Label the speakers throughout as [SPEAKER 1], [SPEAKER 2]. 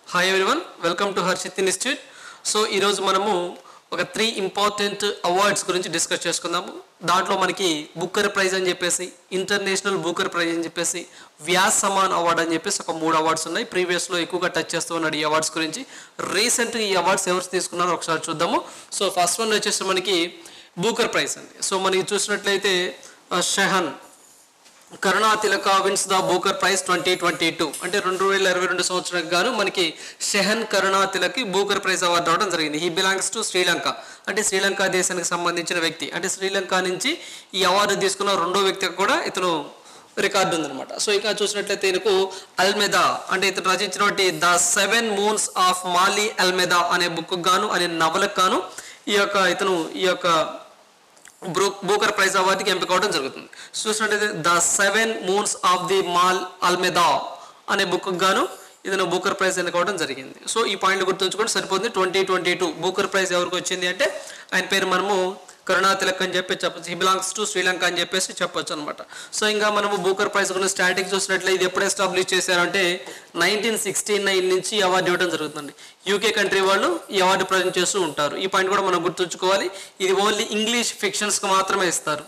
[SPEAKER 1] hi everyone welcome to Harshit institute so ఈరోజు మనము ఒక త్రీ ఇంపార్టెంట్ అవార్డ్స్ గురించి డిస్కస్ చేసుకుందాము దాంట్లో మనకి బుక్కర్ ప్రైజ్ అని చెప్పేసి ఇంటర్నేషనల్ బుక్కర్ ప్రైజ్ అని చెప్పేసి వ్యాస్ సమాన్ అవార్డ్ అని చెప్పేసి ఒక మూడు అవార్డ్స్ ఉన్నాయి ప్రీవియస్లో ఎక్కువగా టచ్ చేస్తూ ఉన్నాడు ఈ అవార్డ్స్ గురించి రీసెంట్గా ఈ అవార్డ్స్ ఎవరు తీసుకున్నారో ఒకసారి చూద్దాము సో ఫస్ట్ వన్ వచ్చేసి మనకి బూకర్ ప్రైజ్ అండి సో మనకి చూసినట్లయితే ఆ, Shehan Karunatilaka wins the Booker prize twenty twenty two అంటే రెండు వేల ఇరవై రెండు సంవత్సరానికి గాను మనకి షెహన్ కరుణా తిలకి బూకర్ ప్రైజ్ అవార్డు రావడం జరిగింది హీ బిలాంగ్స్ టు శ్రీలంక అంటే శ్రీలంక దేశానికి సంబంధించిన వ్యక్తి అంటే శ్రీలంక నుంచి ఈ అవార్డు తీసుకున్న రెండో వ్యక్తికి కూడా ఇతను రికార్డు ఉందన్నమాట సో ఇక చూసినట్లయితే ఈయనకు అల్మెదా అంటే ఇతను రచించినటువంటి the seven moons of Maali Almeida అనే బుక్ గాను అనే నవలకు గాను ఈ యొక్క ఇతను ఈ యొక్క బ్రూ బూకర్ ప్రైజ్ అవార్డుకి ఎంపిక అవడం జరుగుతుంది చూసినట్టయితే the seven moons of the Maali Almeida అనే బుక్ గాను ఇతను బూకర్ ప్రైజ్ ఎన్నుకోవడం జరిగింది సో ఈ పాయింట్ గుర్తుంచుకోండి సరిపోతుంది twenty twenty two Booker prize ఎవరికి వచ్చింది అంటే ఆయన పేరు మనము కరుణా తిలక్ అని చెప్పి చెప్పచ్చు హీ బిలాంగ్స్ టు శ్రీలంక అని చెప్పేసి చెప్పొచ్చు అనమాట సో ఇంకా మనము బూకర్ ప్రైజ్ గురించి స్టాటిక్ చూసినట్లయితే ఇది ఎప్పుడు ఎస్టాబ్లిష్ చేశారంటే నైన్టీన్ సిక్స్టీ నైన్ నుంచి ఈ అవార్డు ఇవ్వడం జరుగుతుంది యూకే కంట్రీ వాళ్ళు ఈ అవార్డు ప్రజెంట్ చేస్తూ ఉంటారు ఈ పాయింట్ కూడా మనం గుర్తుంచుకోవాలి ఇది ఓన్లీ ఇంగ్లీష్ ఫిక్షన్స్కి మాత్రమే ఇస్తారు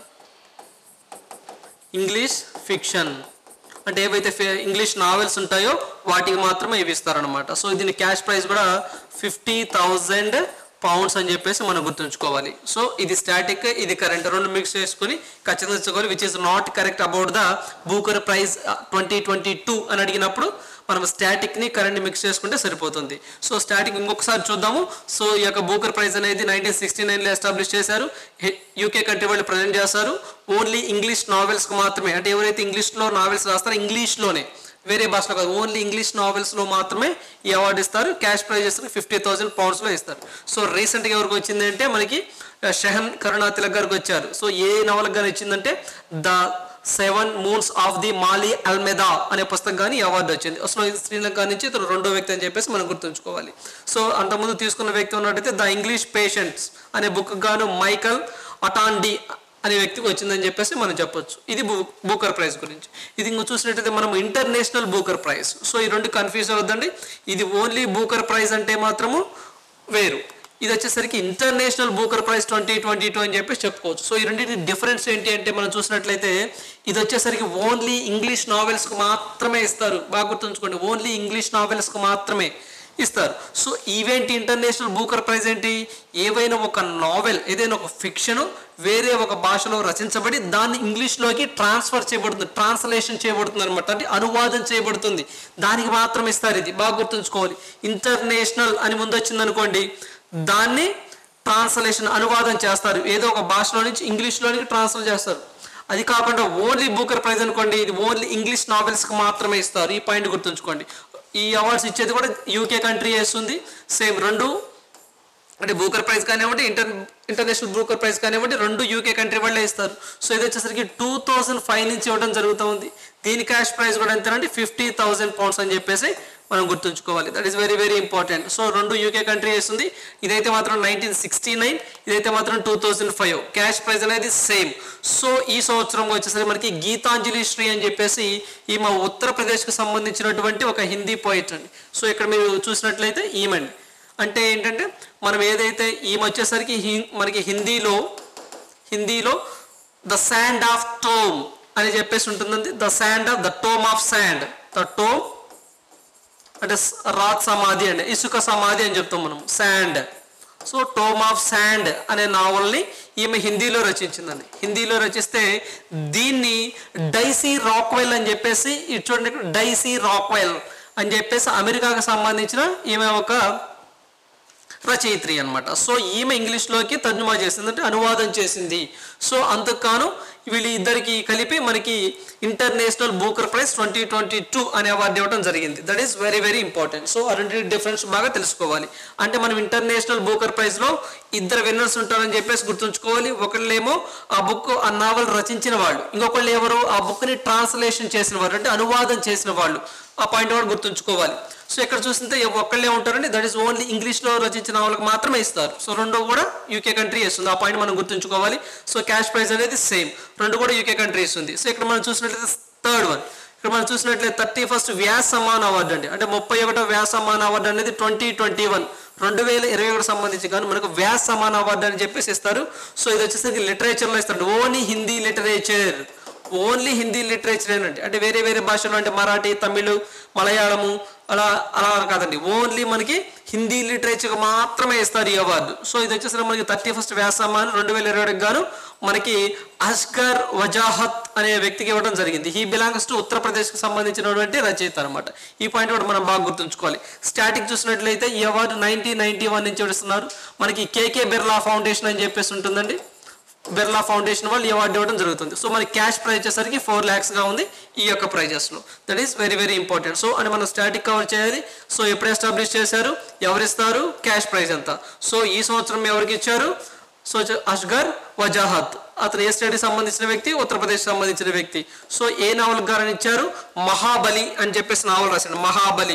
[SPEAKER 1] ఇంగ్లీష్ ఫిక్షన్ అంటే ఏవైతే ఫే- ఇంగ్లీష్ నావెల్స్ ఉంటాయో వాటికి మాత్రమే ఇవి ఇస్తారనమాట సో దీని క్యాష్ ప్రైస్ కూడా ఫిఫ్టీ థౌజండ్ పౌండ్స్ అని చెప్పేసి మనం గుర్తుంచుకోవాలి సో ఇది స్టాటిక్ ఇది కరెంట్ రెండు మిక్స్ చేసుకుని ఖచ్చితంగా తెచ్చుకోవాలి which is not correct about the Booker prize twenty twenty two అని అడిగినప్పుడు మనం స్టాటిక్ ని కరెంట్ మిక్స్ చేసుకుంటే సరిపోతుంది సో స్టాటిక్ ఇంకొకసారి చూద్దాము సో ఈ యొక్క బూకర్ ప్రైజ్ అనేది నైన్టీన్ సిక్స్టీ నైన్లో ఎస్టాబ్లిష్ చేశారు యూకే కంట్రీ వాళ్ళు ప్రజెంట్ చేస్తారు ఓన్లీ ఇంగ్లీష్ నావెల్స్కి మాత్రమే అంటే ఎవరైతే ఇంగ్లీష్లో నావెల్స్ రాస్తారో ఇంగ్లీష్లోనే వేరే భాషలో కాదు ఓన్లీ ఇంగ్లీష్ నావెల్స్లో మాత్రమే ఈ అవార్డు ఇస్తారు క్యాష్ ప్రైజెస్ ఫిఫ్టీ థౌసండ్ పౌండ్స్లో ఇస్తారు సో రీసెంట్గా ఎవరికి వచ్చింది అంటే మనకి ఆ, షెహన్ కరుణా తిలక్ గారికి వచ్చారు సో ఏ నవలకు గారు ఇచ్చిందంటే the seven moons of the Maali Almeida అనే పుస్తకం కానీ ఈ అవార్డు వచ్చింది అసలు ఇది శ్రీలంక నుంచి ఇతను రెండో వ్యక్తి అని చెప్పేసి మనం గుర్తుంచుకోవాలి సో అంతకుముందు తీసుకున్న వ్యక్తి ఉన్నట్టయితే ద ఇంగ్లీష్ పేషెంట్స్ అనే బుక్ గాను మైకల్ అటాండి అనే వ్యక్తికి వచ్చిందని చెప్పేసి మనం చెప్పొచ్చు ఇది బూ బూకర్ ప్రైజ్ గురించి ఇది ఇంకో చూసినట్టయితే మనం ఇంటర్నేషనల్ బూకర్ ప్రైజ్ సో ఈ రెండు కన్ఫ్యూజ్ అవ్వద్దండి ఇది ఓన్లీ బూకర్ ప్రైజ్ అంటే మాత్రము వేరు ఇది వచ్చేసరికి international Booker prize twenty twenty two అని చెప్పేసి చెప్పుకోవచ్చు సో ఈ రెండింటి డిఫరెన్స్ ఏంటి అంటే మనం చూసినట్లయితే ఇది వచ్చేసరికి ఓన్లీ ఇంగ్లీష్ నావెల్స్కి మాత్రమే ఇస్తారు బాగా గుర్తుంచుకోండి ఓన్లీ ఇంగ్లీష్ నావెల్స్కి మాత్రమే ఇస్తారు so event international Booker prize ఏంటి ఏవైనా ఒక నావెల్ ఏదైనా ఒక ఫిక్షన్ వేరే ఒక భాషలో రచించబడి దాన్ని ఇంగ్లీష్లోకి ట్రాన్స్ఫర్ చేయబడుతుంది ట్రాన్స్లేషన్ చేయబడుతుంది అనమాట అంటే అనువాదం చేయబడుతుంది దానికి మాత్రం ఇస్తారు ఇది బాగా గుర్తుంచుకోవాలి ఇంటర్నేషనల్ అని ముందు వచ్చింది అనుకోండి దాన్ని ట్రాన్స్లేషన్ అనువాదం చేస్తారు ఏదో ఒక భాషలో నుంచి ఇంగ్లీష్లోనికి ట్రాన్స్ఫర్ చేస్తారు అది కాకుండా ఓన్లీ బూకర్ ప్రైజ్ అనుకోండి ఇది ఓన్లీ ఇంగ్లీష్ నావెల్స్కి మాత్రమే ఇస్తారు ఈ పాయింట్ గుర్తుంచుకోండి ఈ అవార్డ్స్ ఇచ్చేది కూడా యూకే కంట్రీ వేస్తుంది సేమ్ రెండు అంటే బూకర్ ప్రైజ్ కానివ్వండి ఇంటర్ ఇంటర్నేషనల్ బూకర్ ప్రైజ్ కానివ్వండి రెండు యూకే కంట్రీ వాళ్ళే ఇస్తారు సో ఇది వచ్చేసరికి టూ థౌజండ్ ఫైవ్ నుంచి ఇవ్వడం జరుగుతూ ఉంది దీని క్యాష్ ప్రైజ్ కూడా ఎంతనంటే ఫిఫ్టీ థౌసండ్ పౌండ్స్ అని చెప్పేసి మనం గుర్తుంచుకోవాలి that is very very important so రెండు యూకే కంట్రీ వేస్తుంది ఇదైతే మాత్రం నైన్టీన్ సిక్స్టీ నైన్ ఇదైతే మాత్రం two thousand five cash prize అనేది సేమ్ సో ఈ సంవత్సరం వచ్చేసరికి మనకి గీతాంజలి శ్రీ అని చెప్పేసి ఈ మా ఉత్తరప్రదేశ్కి సంబంధించినటువంటి ఒక హిందీ పోయిట్ అండి సో ఇక్కడ మీరు చూసినట్లయితే ఈమండి అంటే ఏంటంటే మనం ఏదైతే ఈమె వచ్చేసరికి హి- మనకి హిందీలో హిందీలో ద శాండ్ ఆఫ్ టోమ్ అని చెప్పేసి ఉంటుందండి the sand of the tomb of sand the tomb అంటే స- రాత్ సమాధి అండి ఇసుక సమాధి అని చెప్తాం మనం sand so tomb of sand అనే నావల్ని ఈమె హిందీలో రచించిందండి హిందీలో రచిస్తే దీన్ని డైసీ రాక్వెల్ అని చెప్పేసి ఇటు చూడండి ఇక్కడ డైసీ రాక్వెల్ అని చెప్పేసి అమెరికాకు సంబంధించిన ఈమె ఒక రచయిత్రి అన్నమాట సో ఈమె ఇంగ్లీష్లోకి తర్జుమా చేసింది అంటే అనువాదం చేసింది సో అంతకుగాను వీళ్ళు ఇద్దరికి కలిపి మనకి international Booker prize twenty twenty two అనే అవార్డు ఇవ్వడం జరిగింది that is very very important so ఆ రెండింటి డిఫరెన్స్ బాగా తెలుసుకోవాలి అంటే మనం ఇంటర్నేషనల్ బూకర్ ప్రైజ్లో ఇద్దరు విన్నర్స్ ఉంటారని చెప్పేసి గుర్తుంచుకోవాలి ఒకళ్ళేమో ఆ బుక్ ఆ నావల్ రచించిన వాళ్ళు ఇంకొకళ్ళు ఎవరు ఆ బుక్ని ట్రాన్స్లేషన్ చేసిన వారు అంటే అనువాదం చేసిన వాళ్ళు ఆ పాయింట్ కూడా గుర్తుంచుకోవాలి సో ఇక్కడ చూస్తుంటే ఒక్కళ్ళే ఉంటారండి దట్ ఈస్ ఓన్లీ ఇంగ్లీష్లో రచించిన వాళ్ళకి మాత్రమే ఇస్తారు సో రెండో కూడా యూకే కంట్రీ ఇస్తుంది ఆ పాయింట్ మనం గుర్తుంచుకోవాలి సో క్యాష్ ప్రైస్ అనేది సేమ్ రెండు కూడా యూకే కంట్రీ ఇస్తుంది సో ఇక్కడ మనం చూసినట్లయితే థర్డ్ వన్ ఇక్కడ మనం చూసినట్లయితే thirty first Vyas Samman award అండి అంటే ముప్పై ఒకటో వ్యాస్ సమాన్ అవార్డు అనేది ట్వంటీ ట్వంటీ వన్ రెండు వేల ఇరవై ఒకటి సంబంధించి కానీ మనకు వ్యాస్ సమాన్ అవార్డు అని చెప్పేసి ఇస్తారు సో ఇది వచ్చేసరికి లిటరేచర్లో ఇస్తారు only Hindi literature only Hindi literature ఏనండి అంటే వేరే వేరే భాషలు అంటే మరాఠీ తమిళ్ మలయాళము అలా అలా కాదండి ఓన్లీ మనకి హిందీ లిటరేచర్ మాత్రమే ఇస్తారు ఈ అవార్డు సో ఇది వచ్చేసరికి మనకి థర్టీ ఫస్ట్ వ్యాసమాన్ రెండు వేల ఇరవై గాను మనకి అస్గర్ వజాహత్ అనే వ్యక్తికి ఇవ్వడం జరిగింది హీ బిలాంగ్స్ టు ఉత్తరప్రదేశ్కి సంబంధించినటువంటి రచయిత అనమాట ఈ పాయింట్ కూడా మనం బాగా గుర్తుంచుకోవాలి స్టాటిక్ చూసినట్లయితే ఈ అవార్డు నైన్టీన్ నైన్టీ వన్ నుంచి ఇస్తున్నారు మనకి కేకే బిర్లా ఫౌండేషన్ అని చెప్పేసి ఉంటుందండి బిర్లా ఫౌండేషన్ వాళ్ళు ఈ అవార్డు ఇవ్వడం జరుగుతుంది సో మన క్యాష్ ప్రైజ్ వచ్చేసరికి ఫోర్ ల్యాక్స్గా ఉంది ఈ యొక్క ప్రైజెస్లో that is very very important so అని మనం స్టాటిక్ కవర్ చేయాలి సో ఎప్పుడు ఎస్టాబ్లిష్ చేశారు ఎవరు ఇస్తారు క్యాష్ ప్రైజ్ ఎంత సో ఈ సంవత్సరం ఎవరికి ఇచ్చారు సో చ- అష్గర్ వజాహత్ అతను ఏ స్టేట్కి సంబంధించిన వ్యక్తి ఉత్తరప్రదేశ్ సంబంధించిన వ్యక్తి సో ఏ నావల్ గారని ఇచ్చారు మహాబలి అని చెప్పేసి నావల్ రాశాడు మహాబలి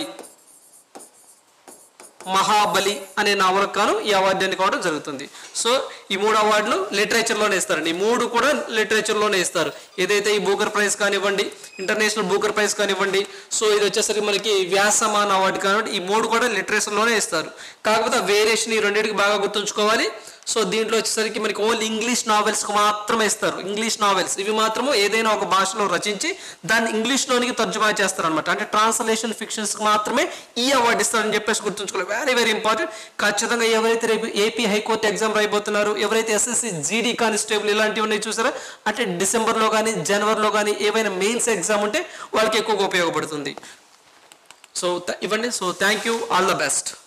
[SPEAKER 1] మహాబలి అనే నావలకు గాను ఈ అవార్డు ఎన్నుకోవడం జరుగుతుంది సో ఈ మూడు అవార్డులు లిటరేచర్లోనే ఇస్తారండి ఈ మూడు కూడా లిటరేచర్లోనే ఇస్తారు ఏదైతే ఈ బూకర్ ప్రైజ్ కానివ్వండి ఇంటర్నేషనల్ బూకర్ ప్రైజ్ కానివ్వండి సో ఇది వచ్చేసరికి మనకి వ్యాసమాన్ అవార్డు కానివ్వండి ఈ మూడు కూడా లిటరేచర్లోనే ఇస్తారు కాకపోతే వేరియేషన్ ఈ రెండింటికి బాగా గుర్తుంచుకోవాలి సో దీంట్లో వచ్చేసరికి మనకి ఓన్లీ ఇంగ్లీష్ నావెల్స్కి మాత్రమే ఇస్తారు ఇంగ్లీష్ నావెల్స్ ఇవి మాత్రము ఏదైనా ఒక భాషలో రచించి దాన్ని ఇంగ్లీష్లోనికి తర్జుమా చేస్తారు అనమాట అంటే ట్రాన్స్లేషన్ ఫిక్షన్స్కి మాత్రమే ఈ అవార్డు ఇస్తారని చెప్పేసి గుర్తుంచుకోవాలి వెరీ వెరీ ఇంపార్టెంట్ ఖచ్చితంగా ఎవరైతే రేపు ఏపీ హైకోర్టు ఎగ్జామ్ రాయబోతున్నారు ఎవరైతే ఎస్ఎస్సి జీడీ కానిస్టేబుల్ ఇలాంటివి ఉన్నాయి చూసారా అంటే డిసెంబర్లో కానీ జనవరిలో కానీ ఏవైనా మెయిన్స్ ఎగ్జామ్ ఉంటే వాళ్ళకి ఎక్కువగా ఉపయోగపడుతుంది సో ఇవ్వండి so thank you all the best